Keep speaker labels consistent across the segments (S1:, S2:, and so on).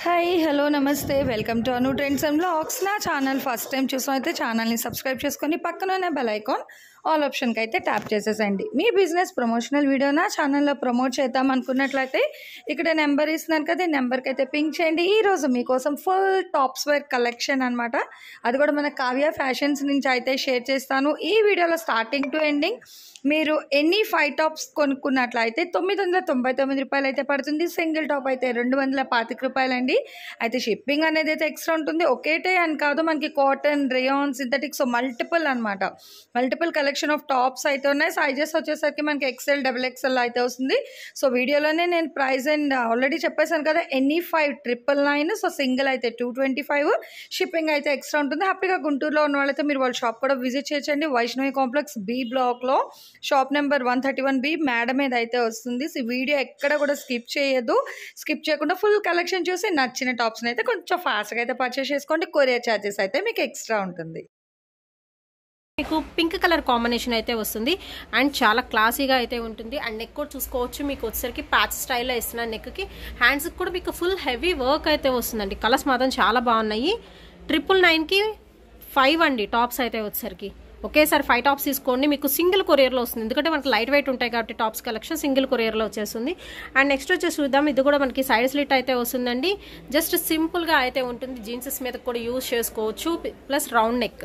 S1: hi hello నమస్తే welcome to Anu trends and blogs నా channel first time చూసిన అయితే ఛానల్ని సబ్స్క్రైబ్ చేసుకొని పక్కన బెల్ ఐకాన్ ఆల్ ఆప్షన్కి అయితే ట్యాప్ చేసేసండి మీ బిజినెస్ ప్రమోషనల్ వీడియో నా ఛానల్లో ప్రమోట్ చేద్దాం అనుకున్నట్లయితే ఇక్కడ నెంబర్ ఇస్తున్నాను కదా ఈ నెంబర్కి అయితే పింక్ చేయండి ఈ రోజు మీకోసం ఫుల్ టాప్స్ వేర్ కలెక్షన్ అనమాట అది కూడా మన కావ్య ఫ్యాషన్స్ నుంచి అయితే షేర్ చేస్తాను ఈ వీడియోలో స్టార్టింగ్ టు ఎండింగ్ మీరు ఎన్ని ఫైవ్ టాప్స్ కొనుక్కున్నట్లయితే తొమ్మిది వందల తొంభై తొమ్మిది రూపాయలు అయితే పడుతుంది సింగిల్ టాప్ అయితే రెండు వందల పాతిక రూపాయలు అండి అయితే షిప్పింగ్ అనేది అయితే ఎక్స్ట్రా ఉంటుంది ఒకేటే అని కాదు మనకి cotton rayon synthetic so multiple అనమాట మల్టిపుల్ కలెక్షన్ ఆఫ్ టాప్స్ అయితే ఉన్నాయి సైజెస్ వచ్చేసరికి మనకి ఎక్సెల్ డబుల్ ఎక్సెల్ అయితే వస్తుంది సో వీడియోలోనే నేను ప్రైస్ అండ్ ఆల్రెడీ చెప్పేశాను కదా any five triple nine so single అయితే టూ ట్వంటీ ఫైవ్ షిప్పింగ్ అయితే ఎక్స్ట్రా ఉంటుంది హ్యాపీగా గుంటూరులో ఉన్న వాళ్ళైతే మీరు వాళ్ళ షాప్ కూడా విజిట్ చేయొచ్చండి వైష్ణవి కాంప్లెక్స్ బి బ్లాక్లో shop number one thirty one B madam మీద అయితే వస్తుంది సో వీడియో ఎక్కడ కూడా స్కిప్ చేయొద్దు స్కిప్ చేయకుండా ఫుల్ కలెక్షన్ చూసి నచ్చిన టాప్స్ని అయితే కొంచెం ఫాస్ట్గా అయితే పర్చేస్ చేసుకోండి కొరియర్ ఛార్జెస్ అయితే మీకు ఎక్స్ట్రా ఉంటుంది
S2: మీకు పింక్ కలర్ కాంబినేషన్ అయితే వస్తుంది అండ్ చాలా క్లాసీగా అయితే ఉంటుంది అండ్ నెక్ కూడా చూసుకోవచ్చు మీకు వచ్చేసరికి ప్యాచ్ స్టైల్లో ఇస్తున్నాను నెక్కి హ్యాండ్స్కి కూడా మీకు ఫుల్ హెవీ వర్క్ అయితే వస్తుందండి కలర్స్ మాత్రం చాలా బాగున్నాయి ట్రిపుల్ నైన్కి ఫైవ్ అండి టాప్స్ అయితే వచ్చేసరికి ఒకేసారి ఫైవ్ టాప్స్ తీసుకోండి మీకు సింగిల్ కొరియర్లో వస్తుంది ఎందుకంటే మనకి లైట్ వెయిట్ ఉంటాయి కాబట్టి టాప్స్ కలెక్షన్ సింగిల్ కొరియర్లో వచ్చేస్తుంది అండ్ నెక్స్ట్ వచ్చేసి చూద్దాం ఇది కూడా మనకి సైడ్ స్లిట్ అయితే వస్తుందండి జస్ట్ సింపుల్గా అయితే ఉంటుంది జీన్సెస్ మీద కూడా యూజ్ చేసుకోవచ్చు plus round neck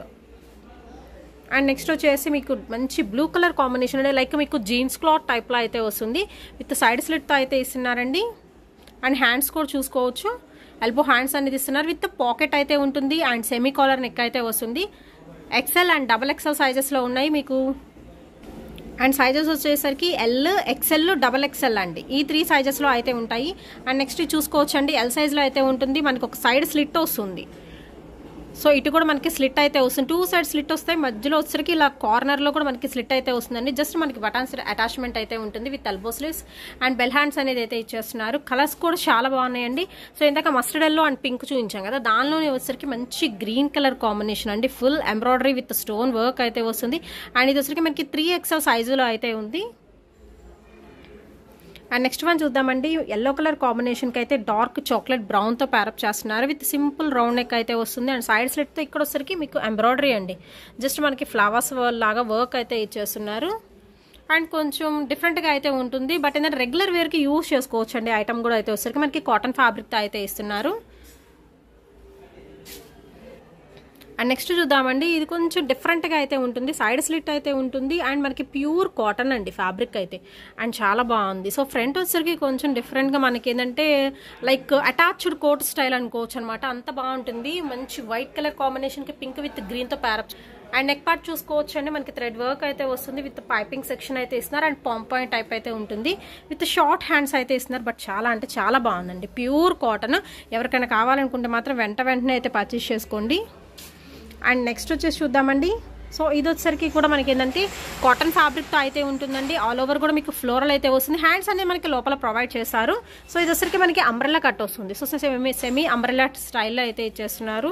S2: and next వచ్చేసి మీకు మంచి బ్లూ కలర్ కాంబినేషన్ అంటే లైక్ మీకు జీన్స్ క్లాత్ టైప్లో అయితే వస్తుంది విత్ సైడ్ స్లిట్తో అయితే ఇస్తున్నారండి అండ్ హ్యాండ్స్ కూడా చూసుకోవచ్చు ఎల్బో హ్యాండ్స్ అనేది ఇస్తున్నారు విత్ పాకెట్ అయితే ఉంటుంది అండ్ సెమీ కాలర్ నెక్ అయితే వస్తుంది ఎక్సెల్ అండ్ డబల్ ఎక్సెల్ సైజెస్లో ఉన్నాయి మీకు అండ్ సైజెస్ వచ్చేసరికి ఎల్ ఎక్సెల్ డబల్ ఎక్సెల్ అండి ఈ త్రీ సైజెస్లో అయితే ఉంటాయి అండ్ నెక్స్ట్ చూసుకోవచ్చు అండి ఎల్ సైజ్లో అయితే ఉంటుంది మనకు ఒక సైడ్ స్లిట్ వస్తుంది సో ఇటు కూడా మనకి స్లిట్ అయితే వస్తుంది టూ సైడ్ స్లిట్ వస్తాయి మధ్యలో వచ్చరికి ఇలా కార్నర్లో కూడా మనకి స్లిట్ అయితే వస్తుందండి జస్ట్ మనకి బటాన్స్ అటాచ్మెంట్ అయితే ఉంటుంది with elbow sleeves and bell hands అనేది అయితే ఇచ్చేస్తున్నారు కలర్స్ కూడా చాలా బాగున్నాయండి సో ఇందాక మస్టర్డ్ ఎల్లో అండ్ పింక్ చూపించాం కదా దానిలోనే వచ్చరికి మంచి గ్రీన్ కలర్ కాంబినేషన్ అండి full embroidery with stone work అయితే వస్తుంది అండ్ ఇది వచ్చరికి మనకి త్రీ ఎక్స్ఎల్ సైజులో అయితే ఉంది అండ్ నెక్స్ట్ వన్ చూద్దామండి ఎల్లో కలర్ కాంబినేషన్కి అయితే డార్క్ చాక్లెట్ బ్రౌన్తో ప్యారప్ చేస్తున్నారు విత్ సింపుల్ రౌండ్ నెక్ అయితే వస్తుంది అండ్ సైడ్ స్లిట్తో ఇక్కడ వచ్చరికి మీకు ఎంబ్రాయిడరీ అండి జస్ట్ మనకి ఫ్లవర్స్ లాగా వర్క్ అయితే ఇచ్చేస్తున్నారు అండ్ కొంచెం డిఫరెంట్గా అయితే ఉంటుంది బట్ ఏంటంటే రెగ్యులర్ వేర్కి యూజ్ చేసుకోవచ్చు అండి ఐటమ్ కూడా అయితే వచ్చరికి మనకి కాటన్ ఫ్యాబ్రిక్తో అయితే ఇస్తున్నారు అండ్ నెక్స్ట్ చూద్దామండి ఇది కొంచెం డిఫరెంట్గా అయితే ఉంటుంది సైడ్ స్లిట్ అయితే ఉంటుంది అండ్ మనకి ప్యూర్ కాటన్ అండి ఫ్యాబ్రిక్ అయితే అండ్ చాలా బాగుంది సో ఫ్రంట్ వచ్చేసరికి కొంచెం డిఫరెంట్గా మనకి ఏంటంటే లైక్ అటాచ్డ్ కోట్ స్టైల్ అనుకోవచ్చు అనమాట అంత బాగుంటుంది మంచి వైట్ కలర్ కాంబినేషన్కి పింక్ విత్ గ్రీన్తో ప్యారప్ అండ్ నెక్ పార్ట్ చూసుకోవచ్చు అండి మనకి థ్రెడ్ వర్క్ అయితే వస్తుంది విత్ పైపింగ్ సెక్షన్ అయితే ఇస్తున్నారు అండ్ పాయింట్ టైప్ అయితే ఉంటుంది విత్ షార్ట్ హ్యాండ్స్ అయితే ఇస్తున్నారు బట్ చాలా అంటే చాలా బాగుందండి ప్యూర్ కాటన్ ఎవరికైనా కావాలనుకుంటే మాత్రం వెంట వెంటనే అయితే పర్చేస్ చేసుకోండి అండ్ నెక్స్ట్ వచ్చేసి చూద్దామండి సో ఇది వచ్చేసరికి కూడా మనకి ఏంటంటే కాటన్ ఫ్యాబ్రిక్తో అయితే ఉంటుందండి ఆల్ ఓవర్ కూడా మీకు ఫ్లోరల్ అయితే వస్తుంది హ్యాండ్స్ అనేది మనకి లోపల ప్రొవైడ్ చేస్తారు సో ఇది వచ్చేసరికి మనకి అంబ్రెల్లా కట్ వస్తుంది సో సెమీ సెమీ అంబ్రెల్లా స్టైల్లో అయితే ఇచ్చేస్తున్నారు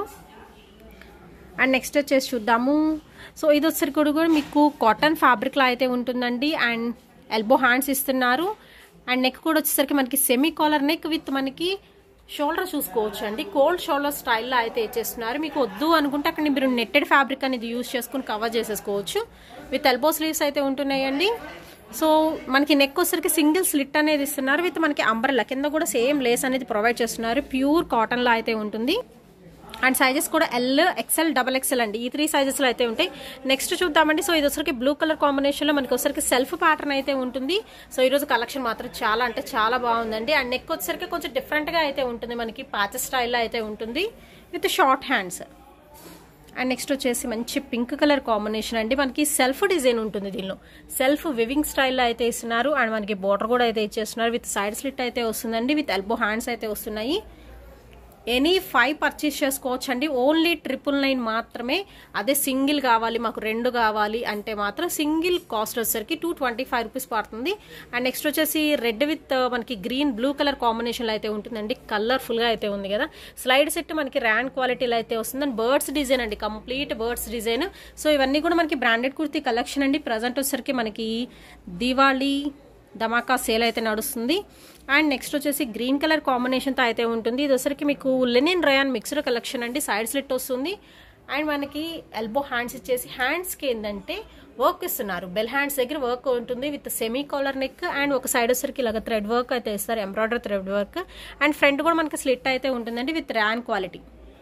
S2: అండ్ నెక్స్ట్ వచ్చేసి చూద్దాము సో ఇది వచ్చేసరికి కూడా మీకు కాటన్ ఫ్యాబ్రిక్లో అయితే ఉంటుందండి అండ్ ఎల్బో హ్యాండ్స్ ఇస్తున్నారు అండ్ నెక్ కూడా వచ్చేసరికి మనకి సెమీ కాలర్ నెక్ విత్ మనకి షోల్డర్ చూసుకోవచ్చు అండి కోల్డ్ షోల్డర్ స్టైల్లో అయితే ఇచ్చేస్తున్నారు మీకు వద్దు అనుకుంటే అక్కడ మీరు నెట్టెడ్ ఫ్యాబ్రిక్ అనేది యూజ్ చేసుకుని కవర్ చేసేసుకోవచ్చు విత్ ఎల్బో స్లీవ్స్ అయితే ఉంటున్నాయండి సో మనకి నెక్ వచ్చరికి సింగిల్ స్లిట్ అనేది ఇస్తున్నారు విత్ మనకి అంబ్రెల్లా కింద కూడా సేమ్ లేస్ అనేది ప్రొవైడ్ చేస్తున్నారు ప్యూర్ కాటన్లో అయితే ఉంటుంది అండ్ సైజెస్ కూడా ఎల్ ఎక్సెల్ డబల్ ఎక్సెల్ అండి ఈ త్రీ సైజెస్లో అయితే ఉంటాయి నెక్స్ట్ చూద్దామండి సో ఇది వచ్చరికి బ్లూ కలర్ కాంబినేషన్లో మనకి వచ్చరికి సెల్ఫ్ ప్యాటర్న్ అయితే ఉంటుంది సో ఈరోజు కలెక్షన్ మాత్రం చాలా అంటే చాలా బాగుందండి అండ్ నెక్ వచ్చరికి కొంచెం డిఫరెంట్గా అయితే ఉంటుంది మనకి ప్యాచ్ స్టైల్లో అయితే ఉంటుంది with short hands and next వచ్చేసి మంచి పింక్ కలర్ కాంబినేషన్ అండి మనకి సెల్ఫ్ డిజైన్ ఉంటుంది దీనిలో సెల్ఫ్ వివింగ్ స్టైల్లో అయితే ఇస్తున్నారు అండ్ మనకి బోర్డర్ కూడా అయితే ఇచ్చేస్తున్నారు విత్ సైడ్ స్లిట్ అయితే వస్తుందండి విత్ ఎల్బో హ్యాండ్స్ అయితే వస్తున్నాయి ఎనీ ఫైవ్ పర్చేస్ చేసుకోవచ్చు అండి ఓన్లీ ట్రిపుల్ నైన్ మాత్రమే అదే సింగిల్ కావాలి మాకు రెండు కావాలి అంటే మాత్రం సింగిల్ కాస్ట్ వచ్చేసరికి టూ ట్వంటీ ఫైవ్ రూపీస్ పడుతుంది అండ్ నెక్స్ట్ వచ్చేసి రెడ్ విత్ మనకి గ్రీన్ బ్లూ కలర్ కాంబినేషన్లో అయితే ఉంటుందండి కలర్ఫుల్గా అయితే ఉంది కదా స్లైడ్ సెట్ మనకి ర్యాండ్ క్వాలిటీలో అయితే వస్తుంది అండ్ బర్డ్స్ డిజైన్ అండి కంప్లీట్ బర్డ్స్ డిజైన్ సో ఇవన్నీ కూడా మనకి బ్రాండెడ్ కుర్తీ కలెక్షన్ అండి ప్రజెంట్ వచ్చేసరికి మనకి దివాళీ ధమాకా సేల్ అయితే నడుస్తుంది అండ్ నెక్స్ట్ వచ్చేసి గ్రీన్ కలర్ కాంబినేషన్తో అయితే ఉంటుంది ఇది వచ్చరికి మీకు లెనిన్ రయాన్ మిక్స్డ్ కలెక్షన్ అండి సైడ్ స్లిట్ వస్తుంది అండ్ మనకి ఎల్బో హ్యాండ్స్ ఇచ్చేసి హ్యాండ్స్కి ఏంటంటే వర్క్ ఇస్తున్నారు బెల్ హ్యాండ్స్ దగ్గర వర్క్ ఉంటుంది with semi collar neck and ఒక సైడ్ వచ్చరికి ఇలాగ థ్రెడ్ వర్క్ అయితే ఇస్తారు embroidery thread work and front కూడా మనకి స్లిట్ అయితే ఉంటుందండి విత్ ర్యాన్ క్వాలిటీ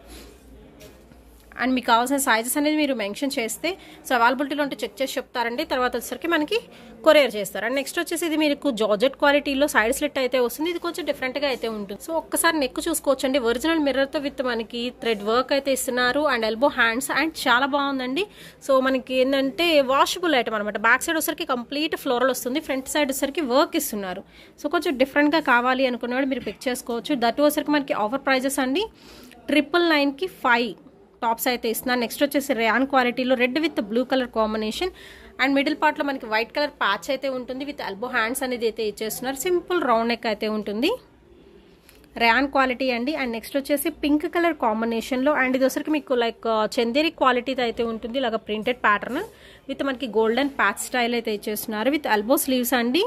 S2: అండ్ మీకు కావాల్సిన సైజెస్ అనేది మీరు మెన్షన్ చేస్తే సో అవైలబిలిటీలో ఉంటే చెక్ చేసి చెప్తారండి తర్వాత వచ్చేసరికి మనకి కొరియర్ చేస్తారు అండ్ నెక్స్ట్ వచ్చేసి ఇది మీకు జార్జెట్ క్వాలిటీలో సైడ్ స్లిట్ అయితే వస్తుంది ఇది కొంచెం డిఫరెంట్గా అయితే ఉంటుంది సో ఒక్కసారి నెక్ చూసుకోవచ్చండి ఒరిజినల్ మిర్రర్తో విత్ మనకి థ్రెడ్ వర్క్ అయితే ఇస్తున్నారు అండ్ ఎల్బో హ్యాండ్స్ అండ్ చాలా బాగుందండి సో మనకి ఏంటంటే వాషబుల్ ఐటమ్ అనమాట బ్యాక్ సైడ్ వచ్చరికి కంప్లీట్ ఫ్లోరల్ వస్తుంది ఫ్రంట్ సైడ్ వచ్చరికి వర్క్ ఇస్తున్నారు సో కొంచెం డిఫరెంట్గా కావాలి అనుకున్నవాడు మీరు పిక్ చేసుకోవచ్చు దట్ వచ్చరికి మనకి ఆఫర్ ప్రైజెస్ అండి ట్రిపుల్ నైన్కి ఫైవ్ టాప్స్ అయితే ఇస్తున్నారు నెక్స్ట్ వచ్చేసి రేయాన్ క్వాలిటీలో red with blue colour combination and middle పార్ట్లో మనకి వైట్ కలర్ ప్యాచ్ అయితే ఉంటుంది విత్ ఎల్బో హ్యాండ్స్ అనేది అయితే ఇచ్చేస్తున్నారు సింపుల్ రౌండ్ నెక్ అయితే ఉంటుంది రేయాన్ క్వాలిటీ అండి అండ్ నెక్స్ట్ వచ్చేసి పింక్ కలర్ కాంబినేషన్లో అండ్ ఇది వచ్చరికి మీకు లైక్ చందేరి క్వాలిటీతో అయితే ఉంటుంది ఇలాగ ప్రింటెడ్ ప్యాటర్న్ విత్ మనకి గోల్డెన్ ప్యాచ్ స్టైల్ అయితే ఇచ్చేస్తున్నారు విత్ ఎల్బో స్లీవ్స్ అండి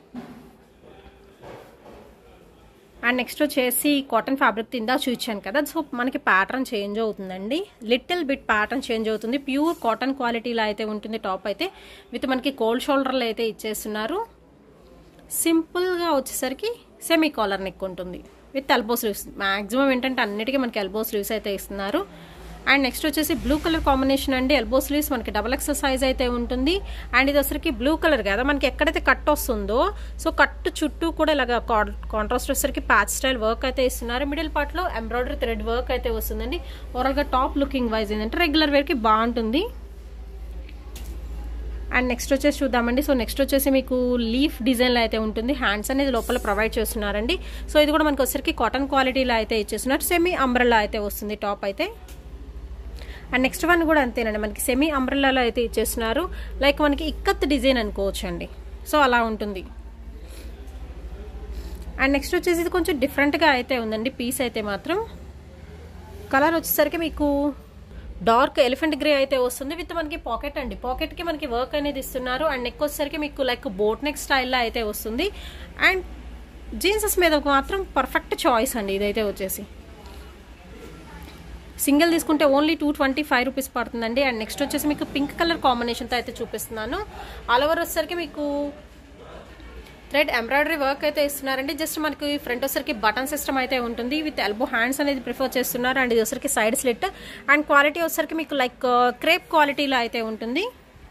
S2: అండ్ నెక్స్ట్ వచ్చేసి కాటన్ ఫ్యాబ్రిక్ తిందా చూపించాను కదా సో మనకి ప్యాటర్న్ చేంజ్ అవుతుందండి లిటిల్ బిట్ ప్యాటర్న్ చేంజ్ అవుతుంది ప్యూర్ కాటన్ క్వాలిటీలో అయితే ఉంటుంది టాప్ అయితే విత్ మనకి కోల్డ్ షోల్డర్లు అయితే ఇచ్చేస్తున్నారు సింపుల్గా వచ్చేసరికి సెమీ కాలర్ నెక్ ఉంటుంది విత్ ఎల్బో స్లీవ్స్ మ్యాక్సిమం ఏంటంటే అన్నిటికీ మనకి ఎల్బో స్లీవ్స్ అయితే ఇస్తున్నారు అండ్ నెక్స్ట్ వచ్చేసి బ్లూ కలర్ కాంబినేషన్ అండి ఎల్బో స్లీవ్స్ మనకి డబల్ ఎక్సెల్ సైజ్ అయితే ఉంటుంది అండ్ ఇది వచ్చరికి బ్లూ కలర్ కదా మనకి ఎక్కడైతే కట్ వస్తుందో సో కట్ చుట్టూ కూడా ఇలాగ కాంట్రాస్ట్ వచ్చేసరికి ప్యాచ్ స్టైల్ వర్క్ అయితే ఇస్తున్నారు మిడిల్ పార్ట్లో ఎంబ్రాయిడరీ థ్రెడ్ వర్క్ అయితే వస్తుందండి ఓవరాల్గా టాప్ లుకింగ్ వైజ్ ఏంటంటే రెగ్యులర్ వేర్కి బాగుంటుంది అండ్ నెక్స్ట్ వచ్చేసి చూద్దామండి సో నెక్స్ట్ వచ్చేసి మీకు లీఫ్ డిజైన్లో అయితే ఉంటుంది హ్యాండ్స్ అనేది లోపల ప్రొవైడ్ చేస్తున్నారండి సో ఇది కూడా మనకి వచ్చరికి కాటన్ క్వాలిటీలో అయితే ఇచ్చేస్తున్నారు సెమీ అంబ్రెల్లా అయితే వస్తుంది టాప్ అయితే అండ్ నెక్స్ట్ వన్ కూడా అంతేనండి మనకి సెమీ అంబ్రెల్లాలో అయితే ఇచ్చేస్తున్నారు లైక్ మనకి ఇక్కత్ డిజైన్ అనుకోవచ్చు అండి సో అలా ఉంటుంది అండ్ నెక్స్ట్ వచ్చేసి ఇది కొంచెం డిఫరెంట్గా అయితే ఉందండి పీస్ అయితే మాత్రం కలర్ వచ్చేసరికి మీకు డార్క్ ఎలిఫెంట్ గ్రే అయితే వస్తుంది విత్ మనకి పాకెట్ అండి పాకెట్కి మనకి వర్క్ అనేది ఇస్తున్నారు అండ్ నెక్ వచ్చేసరికి మీకు లైక్ బోట్ నెక్ స్టైల్లో అయితే వస్తుంది అండ్ జీన్సెస్ మీద మాత్రం పర్ఫెక్ట్ చాయిస్ అండి ఇదైతే వచ్చేసి సింగిల్ తీసుకుంటే only two twenty five rupees పడుతుందండి అండ్ నెక్స్ట్ వచ్చేసి మీకు పింక్ కలర్ కాంబినేషన్తో అయితే చూపిస్తున్నాను ఆల్ ఓవర్ వచ్చేసరికి మీకు థ్రెడ్ ఎంబ్రాయిడరీ వర్క్ అయితే ఇస్తున్నారండి జస్ట్ మనకి ఫ్రంట్ వచ్చరికి బటన్ సిస్టమ్ అయితే ఉంటుంది విత్ ఎల్బో హ్యాండ్స్ అనేది ప్రిఫర్ చేస్తున్నారు అండ్ ఇది వచ్చరికి సైడ్ స్లిట్ అండ్ క్వాలిటీ వచ్చరికి మీకు లైక్ క్రేప్ క్వాలిటీలో అయితే ఉంటుంది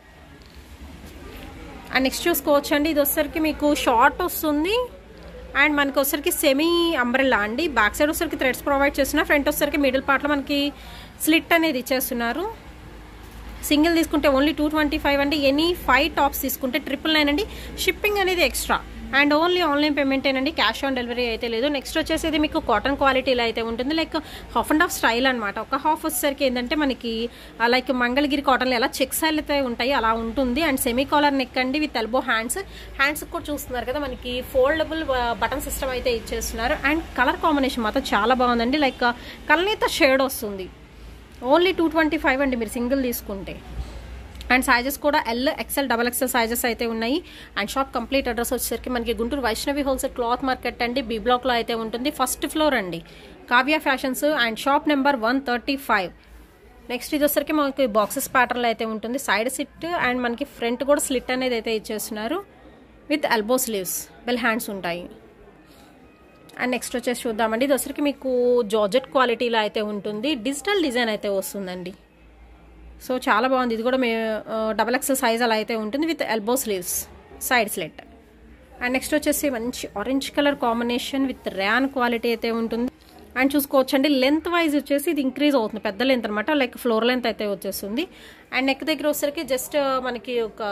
S2: అండ్ నెక్స్ట్ చూసుకోవచ్చు అండి ఇది వచ్చరికి మీకు షార్ట్ వస్తుంది అండ్ మనకి వచ్చరికి సెమీ అంబ్రెల్లా అండి బ్యాక్ సైడ్ వచ్చరికి థ్రెడ్స్ ప్రొవైడ్ చేస్తున్నారు ఫ్రంట్ వచ్చరికి మిడిల్ పార్ట్లో మనకి స్లిట్ అనేది ఇచ్చేస్తున్నారు సింగిల్ తీసుకుంటే ఓన్లీ టూ ట్వంటీ ఫైవ్ అండి ఎనీ ఫైవ్ టాప్స్ తీసుకుంటే ట్రిపుల్ నైన్ అండి షిప్పింగ్ అనేది ఎక్స్ట్రా అండ్ ఓన్లీ ఆన్లైన్ పేమెంటేనండి క్యాష్ ఆన్ డెలివరీ అయితే లేదు నెక్స్ట్ వచ్చేసి ఇది మీకు కాటన్ క్వాలిటీలో అయితే ఉంటుంది like half and half style అనమాట ఒక హాఫ్ వచ్చేసరికి ఏంటంటే మనకి లైక్ మంగళగిరి కాటన్లో ఎలా చెక్స్ అయితే ఉంటాయి అలా ఉంటుంది అండ్ సెమీ కాలర్ నెక్ అండి విత్ ఎల్బో హ్యాండ్స్ హ్యాండ్స్ కూడా చూస్తున్నారు కదా మనకి ఫోల్డబుల్ బటన్ సిస్టమ్ అయితే ఇచ్చేస్తున్నారు అండ్ కలర్ కాంబినేషన్ మాత్రం చాలా బాగుందండి లైక్ కలనీత షేడ్ వస్తుంది ఓన్లీ టూ ట్వంటీ ఫైవ్ అండి మీరు సింగిల్ తీసుకుంటే అండ్ సైజెస్ కూడా L XL double XL sizes అయితే ఉన్నాయి అండ్ షాప్ కంప్లీట్ అడ్రస్ వచ్చేసరికి మనకి Guntur Vaishnavi wholesale cloth market అండి బీ బ్లాక్లో అయితే ఉంటుంది ఫస్ట్ ఫ్లోర్ అండి Kavya fashions and shop number one thirty five next ఇది వచ్చరికి మనకి బాక్సెస్ ప్యాటర్న్లో అయితే ఉంటుంది సైడ్ సిట్ అండ్ మనకి ఫ్రంట్ కూడా స్లిట్ అనేది అయితే ఇచ్చేస్తున్నారు with elbow sleeves bell hands ఉంటాయి అండ్ నెక్స్ట్ వచ్చేసి చూద్దామండి ఇది వచ్చరికి మీకు జార్జెట్ క్వాలిటీలో అయితే ఉంటుంది డిజిటల్ డిజైన్ అయితే వస్తుందండి సో చాలా బాగుంది ఇది కూడా మే డబల్ ఎక్సెల్ సైజ్ అలా అయితే ఉంటుంది with elbow sleeves side slit and next వచ్చేసి మంచి orange colour combination with rayon quality అయితే ఉంటుంది అండ్ చూసుకోవచ్చండి లెంత్ వైజ్ వచ్చేసి ఇది ఇంక్రీజ్ అవుతుంది పెద్ద లెంత్ అనమాట లైక్ ఫ్లోర్ లెంత్ అయితే వచ్చేస్తుంది అండ్ నెక్ దగ్గర వచ్చేసరికి జస్ట్ మనకి ఒక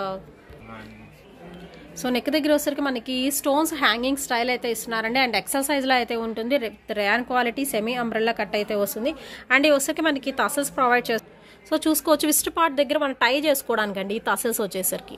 S2: సో నెక్ దగ్గర వచ్చేసరికి మనకి స్టోన్స్ హ్యాంగింగ్ స్టైల్ అయితే ఇస్తున్నారండి అండ్ ఎక్సెల్ సైజ్లో అయితే ఉంటుంది rayon quality semi umbrella cut అయితే వస్తుంది అండ్ ఈ వచ్చేసరికి మనకి తసల్స్ ప్రొవైడ్ చేస్తారు సో చూసుకోవచ్చు విస్ట్ పార్ట్ దగ్గర మనం టై చేసుకోవడానికి అండి ఈ తసల్స్ వచ్చేసరికి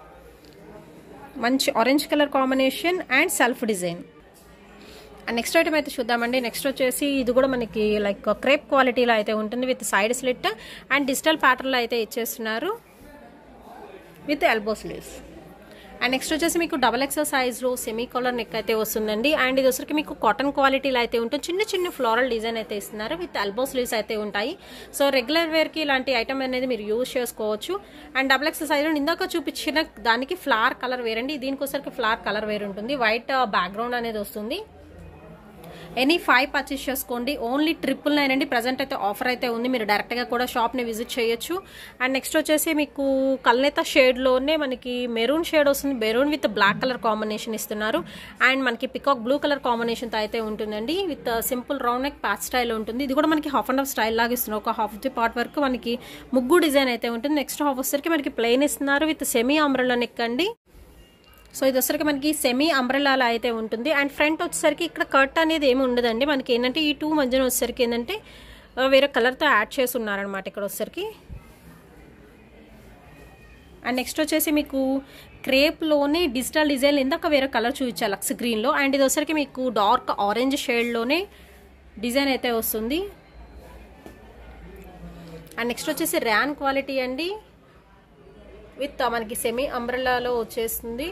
S2: మంచి orange colour combination and self design and next item అయితే చూద్దామండి నెక్స్ట్ వచ్చేసి ఇది కూడా మనకి లైక్ క్రేప్ క్వాలిటీలో అయితే ఉంటుంది with side slit and digital ప్యాటర్న్లో అయితే ఇచ్చేస్తున్నారు with elbow sleeves and next వచ్చేసి మీకు డబల్ ఎక్సెల్ సైజ్లో సెమీ కాలర్ నెక్ అయితే వస్తుందండి అండ్ ఇది వచ్చరికి మీకు కాటన్ క్వాలిటీలో అయితే ఉంటుంది చిన్న చిన్న ఫ్లోరల్ డిజైన్ అయితే ఇస్తున్నారు విత్ ఎల్బో స్లీవ్స్ అయితే ఉంటాయి సో రెగ్యులర్ వేర్కి ఇలాంటి ఐటమ్ అనేది మీరు యూజ్ చేసుకోవచ్చు అండ్ డబల్ ఎక్సెల్ సైజ్లో ఇందాక చూపించిన దానికి ఫ్లవర్ కలర్ వేర్ అండి దీనికోసరికి ఫ్లవర్ కలర్ వేర్ ఉంటుంది వైట్ బ్యాక్గ్రౌండ్ అనేది వస్తుంది ఎనీ ఫైవ్ పర్చేస్ చేసుకోండి ఓన్లీ ట్రిపుల్ నైన్ అండి ప్రజెంట్ అయితే ఆఫర్ అయితే ఉంది మీరు డైరెక్ట్గా కూడా షాప్ని విజిట్ చేయొచ్చు అండ్ నెక్స్ట్ వచ్చేసి మీకు కల్నేత షేడ్లోనే మనకి మెరూన్ షేడ్ వస్తుంది maroon with black colour combination ఇస్తున్నారు అండ్ మనకి పికాక్ బ్లూ కలర్ కాంబినేషన్తో అయితే ఉంటుందండి with simple round neck patch style ఉంటుంది ఇది కూడా మనకి హాఫ్ అండ్ హాఫ్ స్టైల్ లాగా ఇస్తున్నారు ఒక హాఫ్ ది పార్ట్ వరకు మనకి ముగ్గు డిజైన్ అయితే ఉంటుంది నెక్స్ట్ హాఫ్ వచ్చేసరికి మనకి ప్లెయిన్ ఇస్తున్నారు విత్ సెమీ అంబ్రెల్లా నెక్ అండి సో ఇది వచ్చరికి మనకి సెమీ అంబ్రెల్లాలా అయితే ఉంటుంది అండ్ ఫ్రంట్ వచ్చేసరికి ఇక్కడ కట్ అనేది ఏమి ఉండదండి మనకి ఏంటంటే ఈ టూ మధ్యన వచ్చేసరికి ఏంటంటే ఆ, వేరే కలర్తో యాడ్ చేసి ఉన్నారనమాట ఇక్కడ వచ్చేసరికి అండ్ నెక్స్ట్ వచ్చేసి మీకు క్రేప్లోనే డిజిటల్ డిజైన్ ఇందాక వేరే కలర్ చూపించాలి లక్స్ గ్రీన్లో అండ్ ఇది వచ్చరికి మీకు డార్క్ ఆరెంజ్ షేడ్లోనే డిజైన్ అయితే వస్తుంది అండ్ నెక్స్ట్ వచ్చేసి ర్యాన్ క్వాలిటీ అండి విత్ మనకి సెమీ అంబ్రెల్లాలో వచ్చేస్తుంది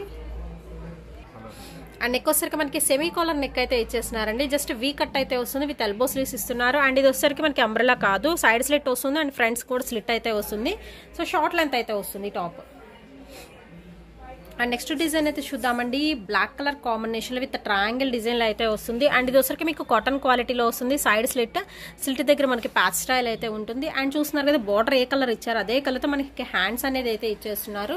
S2: అండ్ నెక్ వచ్చేసరికి మనకి సెమీ కాలర్ నెక్ అయితే ఇచ్చేస్తున్నారండి జస్ట్ వీ కట్ అయితే వస్తుంది విత్ ఎల్బో స్లీవ్స్ ఇస్తున్నారు అండ్ ఇది వచ్చేసరికి మనకి అంబ్రెలా కాదు సైడ్ స్లిట్ వస్తుంది అండ్ ఫ్రంట్స్ కూడా స్లిట్ అయితే వస్తుంది సో షార్ట్ లెంత్ అయితే వస్తుంది టాప్ అండ్ నెక్స్ట్ డిజైన్ అయితే చూద్దామండి black colour combination with triangle డిజైన్లో అయితే వస్తుంది అండ్ ఇది వచ్చరికి మీకు కాటన్ క్వాలిటీలో వస్తుంది సైడ్ స్లిట్ స్లిట్ దగ్గర మనకి ప్యాచ్ స్టైల్ అయితే ఉంటుంది అండ్ చూస్తున్నారు కదా బార్డర్ ఏ కలర్ ఇచ్చారు అదే కలర్తో మనకి హ్యాండ్స్ అనేది అయితే ఇచ్చేస్తున్నారు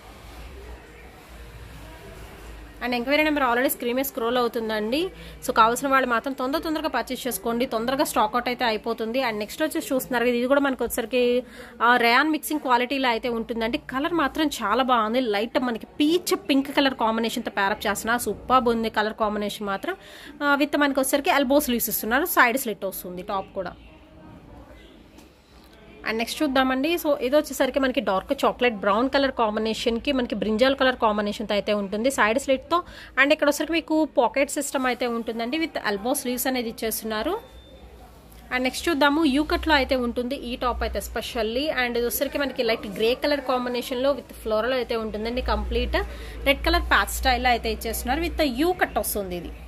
S2: and enquiry number already screen మీద స్క్రోల్ అవుతుందండి సో కావాల్సిన వాళ్ళు మాత్రం తొందర తొందరగా పర్చేస్ చేసుకోండి తొందరగా స్టాక్ అవుట్ అయితే అయిపోతుంది అండ్ నెక్స్ట్ వచ్చేసి చూస్తున్నారు కదా, ఇది కూడా మనకు వచ్చరికి రేయాన్ మిక్సింగ్ క్వాలిటీలో అయితే ఉంటుందండి కలర్ మాత్రం చాలా బాగుంది లైట్ మనకి పీచ్ పింక్ కలర్ కాంబినేషన్తో ప్యారప్ చేస్తున్నారు సూపర్ ఉంది కలర్ కాంబినేషన్ మాత్రం విత్ మనకి వచ్చరికి ఎల్బో స్లీవ్స్ ఇస్తున్నారు సైడ్ స్లిట్ వస్తుంది టాప్ కూడా అండ్ నెక్స్ట్ చూద్దామండి సో ఇది వచ్చేసరికి మనకి డార్క్ చాక్లెట్ బ్రౌన్ కలర్ కాంబినేషన్కి మనకి బ్రింజాల్ కలర్ కాంబినేషన్తో అయితే ఉంటుంది సైడ్ స్లిట్తో అండ్ ఇక్కడ వచ్చరికి మీకు పాకెట్ సిస్టమ్ అయితే ఉంటుందండి విత్ ఎల్బో స్లీవ్స్ అనేది ఇచ్చేస్తున్నారు అండ్ నెక్స్ట్ చూద్దాము యూ కట్లో అయితే ఉంటుంది ఈ టాప్ అయితే ఎస్పెషల్లీ అండ్ ఇది వచ్చరికి మనకి లైట్ గ్రే కలర్ కాంబినేషన్లో విత్ ఫ్లోరల్ అయితే ఉంటుందండి కంప్లీట్ రెడ్ కలర్ ప్యాచ్ స్టైల్లో అయితే ఇచ్చేస్తున్నారు విత్ యూ కట్ వస్తుంది ఇది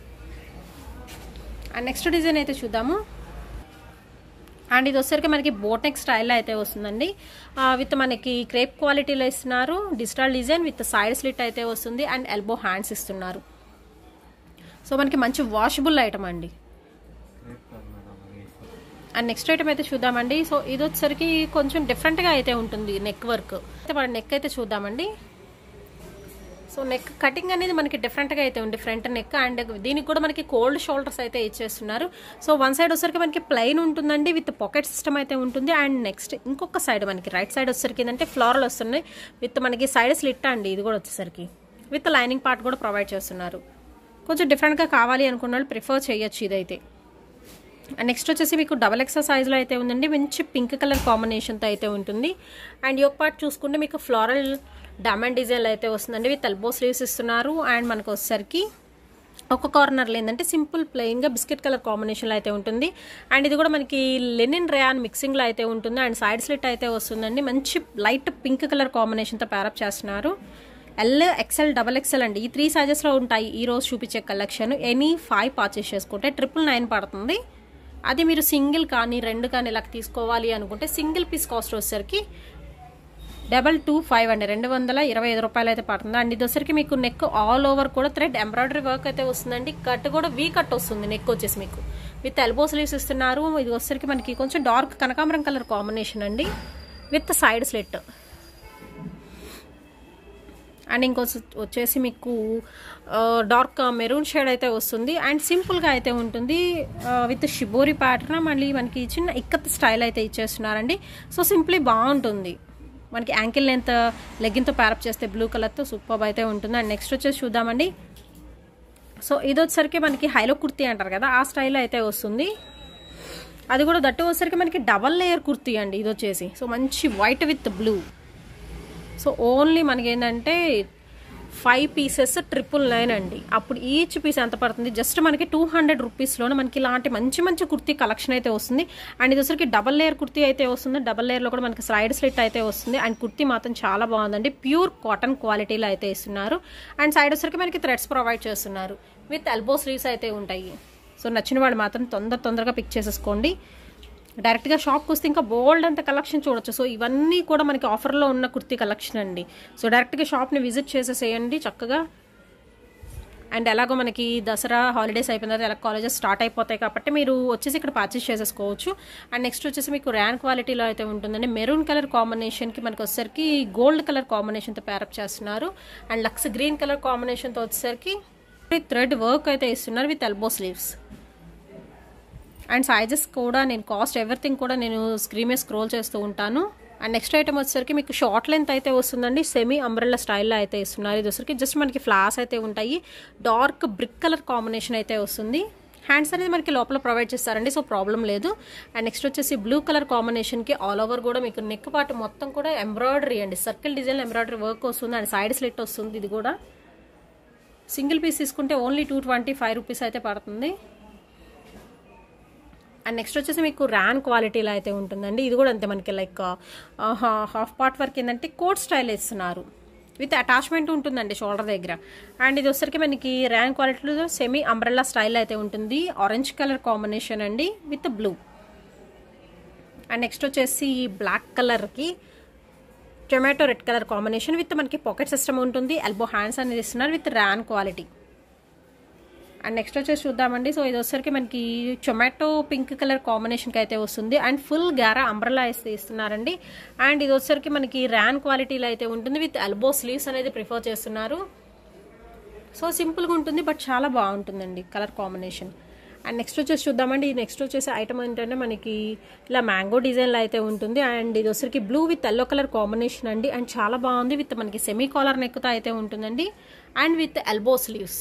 S2: అండ్ నెక్స్ట్ డిజైన్ అయితే చూద్దాము అండ్ ఇది వచ్చేసరికి మనకి బోటెక్ స్టైల్లో అయితే వస్తుందండి విత్ మనకి క్రేప్ క్వాలిటీలో ఇస్తున్నారు digital design with side slit అయితే వస్తుంది అండ్ ఎల్బో హ్యాండ్స్ ఇస్తున్నారు సో మనకి మంచి వాషబుల్ ఐటమ్ అండి అండ్ నెక్స్ట్ ఐటమ్ అయితే చూద్దామండి సో ఇది వచ్చేసరికి కొంచెం డిఫరెంట్గా అయితే ఉంటుంది నెక్ వర్క్ అయితే మన నెక్ అయితే చూద్దామండి సో నెక్ కటింగ్ అనేది మనకి డిఫరెంట్గా అయితే ఉంది ఫ్రంట్ నెక్ అండ్ దీనికి కూడా మనకి కోల్డ్ షోల్డర్స్ అయితే ఇచ్చేస్తున్నారు సో వన్ సైడ్ వచ్చరికి మనకి ప్లెయిన్ ఉంటుందండి విత్ పాకెట్ సిస్టమ్ అయితే ఉంటుంది అండ్ నెక్స్ట్ ఇంకొక సైడ్ మనకి రైట్ సైడ్ వచ్చేసరికి ఏంటంటే ఫ్లోరల్ వస్తున్నాయి విత్ మనకి సైడ్ స్లిట్ అండి ఇది కూడా వచ్చేసరికి విత్ లైనింగ్ పార్ట్ కూడా ప్రొవైడ్ చేస్తున్నారు కొంచెం డిఫరెంట్గా కావాలి అనుకున్న వాళ్ళు ప్రిఫర్ చేయొచ్చు ఇదైతే అండ్ నెక్స్ట్ వచ్చేసి మీకు డబల్ ఎక్సెల్ సైజ్లో అయితే ఉందండి మంచి పింక్ కలర్ కాంబినేషన్తో అయితే ఉంటుంది అండ్ ఈ ఒక పార్ట్ చూసుకుంటే మీకు ఫ్లోరల్ డైమండ్ డిజైన్లో అయితే వస్తుందండి విత్ ఎల్బో స్లీవ్స్ ఇస్తున్నారు అండ్ మనకు వచ్చేసరికి ఒక కార్నర్లో ఏంటంటే సింపుల్ ప్లెయిన్గా బిస్కెట్ కలర్ కాంబినేషన్లో అయితే ఉంటుంది అండ్ ఇది కూడా మనకి లెనిన్ రేయాన్ మిక్సింగ్లో అయితే ఉంటుంది అండ్ సైడ్ స్లిట్ అయితే వస్తుందండి మంచి లైట్ పింక్ కలర్ కాంబినేషన్తో ప్యారప్ చేస్తున్నారు ఎల్ ఎక్సెల్ డబల్ ఎక్సెల్ అండి ఈ త్రీ సైజెస్లో ఉంటాయి ఈ రోజు చూపించే కలెక్షన్ ఎనీ ఫైవ్ పర్చేస్ చేసుకుంటే ట్రిపుల్ నైన్ పడుతుంది అది మీరు సింగిల్ కానీ రెండు కానీ ఇలా తీసుకోవాలి అనుకుంటే సింగిల్ పీస్ కాస్ట్ వచ్చేసరికి డబల్ టూ ఫైవ్ అండి రెండు వందల ఇరవై ఐదు రూపాయలు అయితే పడుతుంది అండ్ ఇది వచ్చరికి మీకు నెక్ ఆల్ ఓవర్ కూడా థ్రెడ్ ఎంబ్రాయిడరీ వర్క్ అయితే వస్తుందండి కట్ కూడా వీ కట్ వస్తుంది నెక్ వచ్చేసి మీకు విత్ ఎల్బో స్లీవ్స్ ఇస్తున్నారు ఇది వచ్చరికి మనకి కొంచెం డార్క్ కనకాంబరం కలర్ కాంబినేషన్ అండి విత్ సైడ్ స్లిట్ అండ్ ఇంకో వచ్చేసి మీకు డార్క్ మెరూన్ షేడ్ అయితే వస్తుంది అండ్ సింపుల్గా అయితే ఉంటుంది విత్ షిబోరి ప్యాటర్న్ మళ్ళీ మనకి చిన్న ఇక్కత్ స్టైల్ అయితే ఇచ్చేస్తున్నారండి సో సింప్లీ బాగుంటుంది మనకి యాంకిల్ లెంత్ లెగ్గిన్తో ప్యారప్ చేస్తే బ్లూ కలర్తో సూపర్ అయితే ఉంటుంది అండ్ నెక్స్ట్ వచ్చేసి చూద్దామండి సో ఇది వచ్చేసరికి మనకి హైలో కుర్తీ అంటారు కదా ఆ స్టైల్లో అయితే వస్తుంది అది కూడా దట్టు వచ్చేసరికి మనకి డబల్ లేయర్ కుర్తీ అండి ఇది వచ్చేసి సో మంచి white with blue so only మనకి ఏంటంటే ఫైవ్ పీసెస్ ట్రిపుల్ నైన్ అండి అప్పుడు ఈచ్ పీస్ ఎంత పడుతుంది జస్ట్ మనకి టూ హండ్రెడ్ రూపీస్లోనే మనకి ఇలాంటి మంచి మంచి కుర్తీ కలెక్షన్ అయితే వస్తుంది అండ్ ఇది వచ్చరికి డబల్ లేయర్ కుర్తీ అయితే వస్తుంది డబల్ లేయర్లో కూడా మనకి సైడ్ స్లిట్ అయితే వస్తుంది అండ్ కుర్తీ మాత్రం చాలా బాగుందండి ప్యూర్ కాటన్ క్వాలిటీలో అయితే ఇస్తున్నారు అండ్ సైడ్ వచ్చరికి మనకి థ్రెడ్స్ ప్రొవైడ్ చేస్తున్నారు విత్ ఎల్బో స్లీవ్స్ అయితే ఉంటాయి సో నచ్చిన వాళ్ళు మాత్రం తొందర తొందరగా పిక్ చేసేసుకోండి డైరెక్ట్గా షాప్కి వస్తే ఇంకా బోల్డ్ అంత కలెక్షన్ చూడొచ్చు సో ఇవన్నీ కూడా మనకి ఆఫర్లో ఉన్న కుర్తీ కలెక్షన్ అండి సో డైరెక్ట్గా షాప్ని విజిట్ చేసేసేయండి చక్కగా అండ్ ఎలాగో మనకి దసరా హాలిడేస్ అయిపోయిన తర్వాత ఎలా కాలేజెస్ స్టార్ట్ అయిపోతాయి కాబట్టి మీరు వచ్చేసి ఇక్కడ పర్చేస్ చేసేసుకోవచ్చు అండ్ నెక్స్ట్ వచ్చేసి మీకు ర్యాన్ క్వాలిటీలో అయితే ఉంటుందండి మెరూన్ కలర్ కాంబినేషన్కి మనకి వచ్చేసరికి గోల్డ్ కలర్ కాంబినేషన్తో ప్యారప్ చేస్తున్నారు అండ్ లక్స్ గ్రీన్ కలర్ కాంబినేషన్తో వచ్చేసరికి థ్రెడ్ వర్క్ అయితే ఇస్తున్నారు with elbow sleeves and sizes కూడా నేను కాస్ట్ ఎవ్రీథింగ్ కూడా నేను స్క్రీన్ మీద స్క్రోల్ చేస్తూ ఉంటాను అండ్ నెక్స్ట్ ఐటమ్ వచ్చేసరికి మీకు షార్ట్ లెంత్ అయితే వస్తుందండి సెమీ అంబ్రెల్లా స్టైల్లో అయితే ఇస్తున్నారు ఇది వచ్చరికి జస్ట్ మనకి ఫ్లాస్ అయితే ఉంటాయి డార్క్ బ్రిక్ కలర్ కాంబినేషన్ అయితే వస్తుంది హ్యాండ్స్ అనేది మనకి లోపల ప్రొవైడ్ చేస్తారండి సో ప్రాబ్లం లేదు అండ్ నెక్స్ట్ వచ్చేసి బ్లూ కలర్ కాంబినేషన్కి ఆల్ ఓవర్ కూడా మీకు నెక్ పార్ట్ మొత్తం కూడా ఎంబ్రాయిడరీ అండి సర్కిల్ డిజైన్ ఎంబ్రాయిడరీ వర్క్ వస్తుంది అండ్ సైడ్ స్లిట్ వస్తుంది ఇది కూడా సింగిల్ పీస్ తీసుకుంటే only two twenty five rupees అయితే పడుతుంది అండ్ నెక్స్ట్ వచ్చేసి మీకు ర్యాన్ క్వాలిటీలో అయితే ఉంటుందండి ఇది కూడా అంతే మనకి లైక్ హాఫ్ పార్ట్ వర్క్ ఏంటంటే కోట్ స్టైల్ ఇస్తున్నారు విత్ అటాచ్మెంట్ ఉంటుందండి షోల్డర్ దగ్గర అండ్ ఇది వచ్చరికి మనకి ర్యాన్ క్వాలిటీలో సెమీ అంబ్రెల్లా స్టైల్ అయితే ఉంటుంది ఆరెంజ్ కలర్ కాంబినేషన్ అండి విత్ బ్లూ అండ్ నెక్స్ట్ వచ్చేసి బ్లాక్ కలర్కి tomato red colour combination with మనకి పాకెట్ సిస్టమ్ ఉంటుంది ఎల్బో హ్యాండ్స్ అనేది ఇస్తున్నారు with rayon quality and next వచ్చేసి చూద్దామండి సో ఇది వచ్చేసరికి మనకి టొమాటో పింక్ కలర్ కాంబినేషన్కి అయితే వస్తుంది అండ్ ఫుల్ గారా అంబ్రలా వేస్తే ఇస్తున్నారండి అండ్ ఇది వచ్చేసరికి మనకి ర్యాన్ క్వాలిటీలో అయితే ఉంటుంది విత్ ఎల్బో స్లీవ్స్ అనేది ప్రిఫర్ చేస్తున్నారు సో సింపుల్గా ఉంటుంది బట్ చాలా బాగుంటుందండి కలర్ కాంబినేషన్ అండ్ నెక్స్ట్ వచ్చేసి చూద్దామండి ఈ నెక్స్ట్ వచ్చేసి ఐటమ్ ఏంటంటే మనకి ఇలా మ్యాంగో డిజైన్లో అయితే ఉంటుంది అండ్ ఇది వచ్చరికి blue with yellow colour combination అండి అండ్ చాలా బాగుంది విత్ మనకి సెమీ కాలర్ నెక్తో అయితే ఉంటుందండి and with elbow sleeves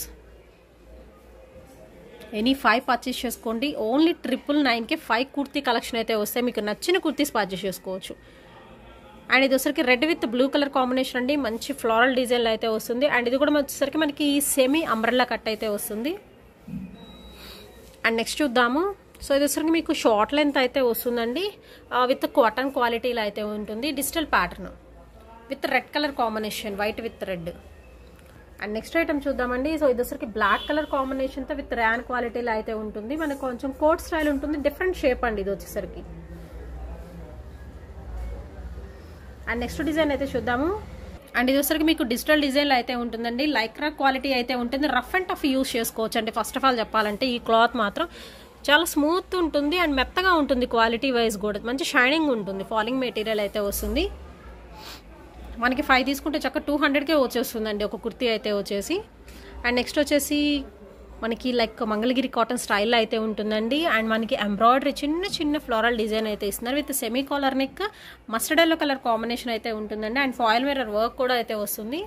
S2: any five purchase చేసుకోండి ఓన్లీ ట్రిపుల్ నైన్కి ఫైవ్ కుర్తీ కలెక్షన్ అయితే వస్తే మీకు నచ్చిన కుర్తీస్ పర్చేస్ చేసుకోవచ్చు అండ్ ఇది వచ్చరికి red with blue colour combination అండి మంచి ఫ్లోరల్ డిజైన్లో అయితే వస్తుంది అండ్ ఇది కూడా వచ్చేసరికి మనకి సెమీ అంబ్రెల్లా కట్ అయితే వస్తుంది అండ్ నెక్స్ట్ చూద్దాము సో ఇది వచ్చరికి మీకు షార్ట్ లెంత్ అయితే వస్తుందండి విత్ కాటన్ క్వాలిటీలో అయితే ఉంటుంది digital pattern with red colour combination white with red and next item చూద్దామండి సో ఇది వచ్చరికి బ్లాక్ కలర్ కాంబినేషన్తో విత్ ర్యాన్ క్వాలిటీలో అయితే ఉంటుంది మనకు కొంచెం కోట్ స్టైల్ ఉంటుంది డిఫరెంట్ షేప్ అండి ఇది వచ్చేసరికి అండ్ నెక్స్ట్ డిజైన్ అయితే చూద్దాము అండ్ ఇది వచ్చరికి మీకు డిజిటల్ డిజైన్లో అయితే ఉంటుందండి లైక్రా క్వాలిటీ అయితే ఉంటుంది రఫ్ అండ్ టఫ్ యూస్ చేసుకోవచ్చు అండి ఫస్ట్ ఆఫ్ ఆల్ చెప్పాలంటే ఈ క్లాత్ మాత్రం చాలా స్మూత్ ఉంటుంది అండ్ మెత్తగా ఉంటుంది క్వాలిటీ వైజ్ కూడా మంచి షైనింగ్ ఉంటుంది ఫాలింగ్ మెటీరియల్ అయితే వస్తుంది మనకి ఫైవ్ తీసుకుంటే చక్క టూ హండ్రెడ్కే వచ్చేస్తుందండి ఒక కుర్తీ అయితే వచ్చేసి అండ్ నెక్స్ట్ వచ్చేసి మనకి లైక్ మంగళగిరి కాటన్ స్టైల్లో అయితే ఉంటుందండి అండ్ మనకి ఎంబ్రాయిడరీ చిన్న చిన్న ఫ్లోరల్ డిజైన్ అయితే ఇస్తున్నారు with semi collar neck mustard yellow colour combination అయితే ఉంటుందండి అండ్ ఫాయిల్ మిర్రర్ వర్క్ కూడా అయితే వస్తుంది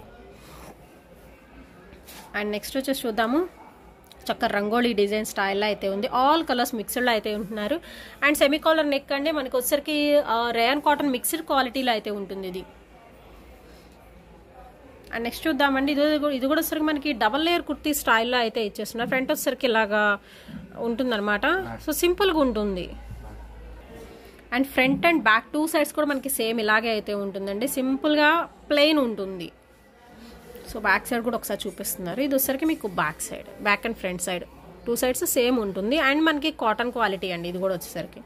S2: అండ్ నెక్స్ట్ వచ్చేసి చూద్దాము చక్క రంగోలీ డిజైన్ స్టైల్లో అయితే ఉంది ఆల్ కలర్స్ మిక్స్డ్లో అయితే ఉంటున్నారు అండ్ సెమీ కాలర్ నెక్ అంటే మనకి వచ్చరికి రేయన్ కాటన్ మిక్స్డ్ క్వాలిటీలో అయితే ఉంటుంది ఇది అండ్ నెక్స్ట్ చూద్దామండి ఇది ఇది కూడా వచ్చరికి మనకి డబల్ లేయర్ కుర్తీ స్టైల్లో అయితే ఇచ్చేస్తున్నారు ఫ్రంట్ వచ్చరికి ఇలాగా ఉంటుందన్నమాట సో సింపుల్గా ఉంటుంది and front and back two sides కూడా మనకి సేమ్ ఇలాగే అయితే ఉంటుందండి సింపుల్గా ప్లెయిన్ ఉంటుంది సో బ్యాక్ సైడ్ కూడా ఒకసారి చూపిస్తున్నారు ఇది వచ్చరికి మీకు back side back and front side two sides same ఉంటుంది అండ్ మనకి కాటన్ క్వాలిటీ అండి ఇది కూడా వచ్చేసరికి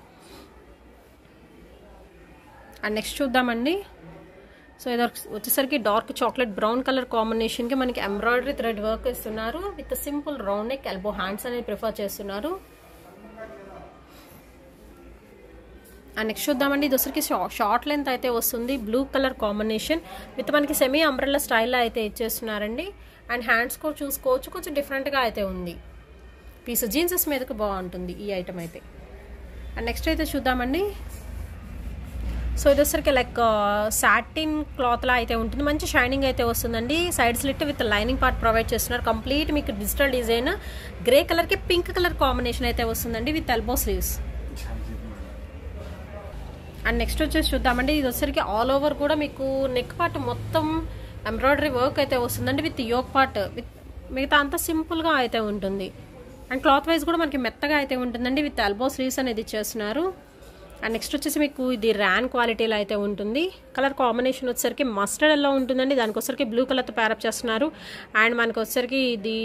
S2: అండ్ నెక్స్ట్ చూద్దామండి సో ఇది వచ్చేసరికి డార్క్ చాక్లెట్ బ్రౌన్ కలర్ కాంబినేషన్కి మనకి ఎంబ్రాయిడరీ థ్రెడ్ వర్క్ ఇస్తున్నారు with simple round neck elbow hands అనేది ప్రిఫర్ చేస్తున్నారు అండ్ నెక్స్ట్ చూద్దామండి ఇది వచ్చరికి షార్ట్ లెంత్ అయితే వస్తుంది బ్లూ కలర్ కాంబినేషన్ విత్ మనకి సెమీ అంబ్రెల్లా స్టైల్లో అయితే ఇచ్చేస్తున్నారండి అండ్ హ్యాండ్స్ కూడా చూసుకోవచ్చు కొంచెం డిఫరెంట్గా అయితే ఉంది పీస్ జీన్సెస్ మీదకి బాగుంటుంది ఈ ఐటమ్ అయితే అండ్ నెక్స్ట్ అయితే చూద్దామండి సో ఇది వచ్చరికి లైక్ సాటిన్ క్లాత్లా అయితే ఉంటుంది మంచి షైనింగ్ అయితే వస్తుందండి side slit with lining part provide చేస్తున్నారు కంప్లీట్ మీకు డిజిటల్ డిజైన్ గ్రే కలర్కి పింక్ కలర్ కాంబినేషన్ అయితే వస్తుందండి with elbow sleeves and next వచ్చేసి చూద్దామండి ఇది వచ్చరికి ఆల్ ఓవర్ కూడా మీకు నెక్ పార్ట్ మొత్తం ఎంబ్రాయిడరీ వర్క్ అయితే వస్తుందండి విత్ యోక్ పార్ట్ విత్ మిగతా అంతా సింపుల్గా అయితే ఉంటుంది అండ్ క్లాత్ వైజ్ కూడా మనకి మెత్తగా అయితే ఉంటుందండి విత్ ఎల్బో స్లీవ్స్ అనేది ఇచ్చేస్తున్నారు అండ్ నెక్స్ట్ వచ్చేసి మీకు ఇది ర్యాన్ క్వాలిటీలో అయితే ఉంటుంది కలర్ కాంబినేషన్ వచ్చేసరికి మస్టర్డ్ ఎల్లో ఉంటుందండి దానికి వచ్చరికి బ్లూ కలర్తో ప్యారప్ చేస్తున్నారు అండ్ మనకి వచ్చరికి ఇది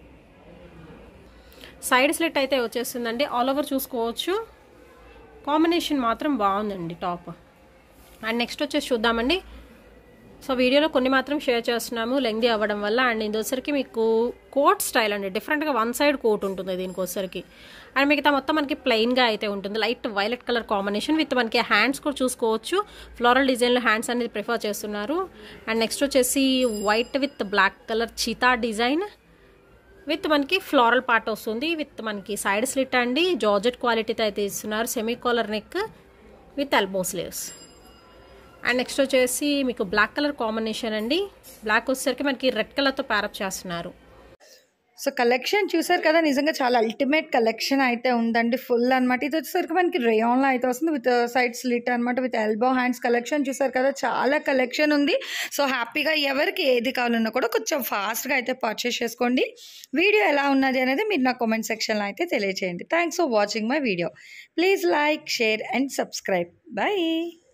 S2: సైడ్ స్లిట్ అయితే వచ్చేస్తుందండి ఆల్ ఓవర్ చూసుకోవచ్చు కాంబినేషన్ మాత్రం బాగుందండి టాప్ అండ్ నెక్స్ట్ వచ్చేసి చూద్దామండి సో వీడియోలో కొన్ని మాత్రం షేర్ చేస్తున్నాము లెంగ్దీ అవ్వడం వల్ల అండ్ ఇది వచ్చరికి మీకు కోట్ స్టైల్ అండి డిఫరెంట్గా వన్ సైడ్ కోట్ ఉంటుంది దీనికి వచ్చరికి అండ్ మిగతా మొత్తం మనకి ప్లెయిన్గా అయితే ఉంటుంది light violet colour combination with మనకి హ్యాండ్స్ కూడా చూసుకోవచ్చు ఫ్లోరల్ డిజైన్లో హ్యాండ్స్ అనేది ప్రిఫర్ చేస్తున్నారు అండ్ నెక్స్ట్ వచ్చేసి white with black colour cheetah design with మనకి ఫ్లోరల్ పార్ట్ వస్తుంది విత్ మనకి సైడ్ స్లిట్ అండి జార్జెట్ క్వాలిటీతో అయితే ఇస్తున్నారు semi collar neck with elbow sleeves and next వచ్చేసి మీకు బ్లాక్ కలర్ కాంబినేషన్ అండి బ్లాక్ వచ్చేసరికి మనకి రెడ్ కలర్తో ప్యారప్ చేస్తున్నారు
S1: సో కలెక్షన్ చూసారు కదా నిజంగా చాలా అల్టిమేట్ కలెక్షన్ అయితే ఉందండి ఫుల్ అనమాట ఇది వచ్చేసరికి మనకి రేయాన్లో అయితే వస్తుంది విత్ సైడ్ స్లిట్ అనమాట విత్ ఎల్బో హ్యాండ్స్ కలెక్షన్ చూసారు కదా చాలా కలెక్షన్ ఉంది సో హ్యాపీగా ఎవరికి ఏది కావాలన్నా కూడా కొంచెం ఫాస్ట్గా అయితే పర్చేస్ చేసుకోండి వీడియో ఎలా ఉన్నది అనేది మీరు నా కామెంట్ సెక్షన్లో అయితే తెలియచేయండి thanks for watching my video please like share and subscribe bye